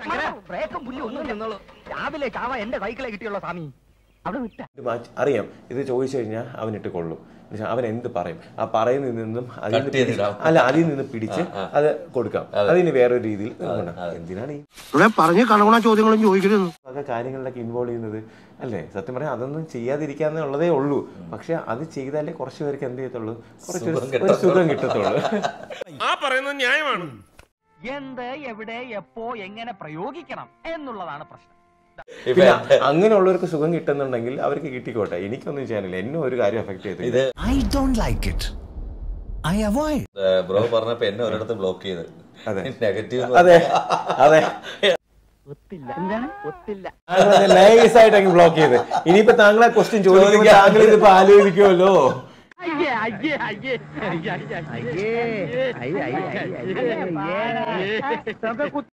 ബ്രേക്കും പുല്ലി ഒന്നും നിന്നോളൂ രാവിലെ ചാവ എന്റെ സൈക്കിളെ കിട്ടിയുള്ള സ്വാമി അവിടെ വിട്ട ഇത് മാറ്റി അറിയാം ഇത് ചോദിച്ചു കഴിഞ്ഞാൽ അവനിട്ട് കൊള്ളും എന്നുവെച്ചാ അവൻ എന്ത് പറയും ആ പറയുന്നതിൽ നിന്നും അതിൽ നിന്ന് Cut ചെയ്തിടാം. പിടിച്ച്- അല്ല അതിൽ നിന്ന് പിടിച്ച് അത് കൊടുക്കാം അതിന് വേറൊരു രീതിയിൽ കൊണ്ടുപോകണം. എന്തിനാണ് ഈ ഇവിടെ പറഞ്ഞ് കണകുണ ചോദ്യങ്ങളും ചോദിക്കരുത് വക കാര്യങ്ങളിലൊക്കെ ഇൻവോൾവ് ചെയ്യുന്നത് അല്ലേ സത്യം പറഞ്ഞാൽ അതൊന്നും ചെയ്യാതിരിക്കാന്നുള്ളതേ ഉള്ളൂ പക്ഷെ അത് ചെയ്താലേ കുറച്ച് പേർക്ക് എന്ത് ചെയ്യത്തുള്ളൂ കുറച്ച് ഒരു- സുഖം ഒരു സുഖം കിട്ടത്തുള്ളൂ എന്ത് എവിടെ എപ്പോ എങ്ങനെ പ്രയോഗിക്കണം എന്നുള്ളതാണ് പ്രശ്നം ഇപ്പൊ പിന്നെ അങ്ങനെയുള്ളവർക്ക് സുഖം കിട്ടുന്നുണ്ടെങ്കിൽ അവർക്ക് കിട്ടിക്കോട്ടെ എനിക്കൊന്നും ചെയ്യാനില്ല എന്നെ ഒരു കാര്യം എഫക്ട് ചെയ്തില്ല ഇത് I don't like it. I avoid. Bro പറഞ്ഞപ്പോ എന്നെ ഒരിടത്ത് ബ്ലോക്ക് ചെയ്ത് അതെ. നെഗറ്റീവ് അതെ അതെ ഒത്തില്ല എന്താണ് ഒത്തില്ല നൈസ് ആയിട്ട് അങ്ങ് ബ്ലോക്ക് ചെയ്ത് ഇനിയിപ്പോ താങ്കളെ ക്വസ്റ്റ്യൻ ചോദിക്കുമ്പോൾ താങ്കൾ ഇതിപ്പോ ആലോചിക്കുമല്ലോ അയ്യേ അയ്യേ അയ്യേ അയ്യേ അയ്യേ അയ്യേ അയ്യേ അയ്യേ അയ്യേ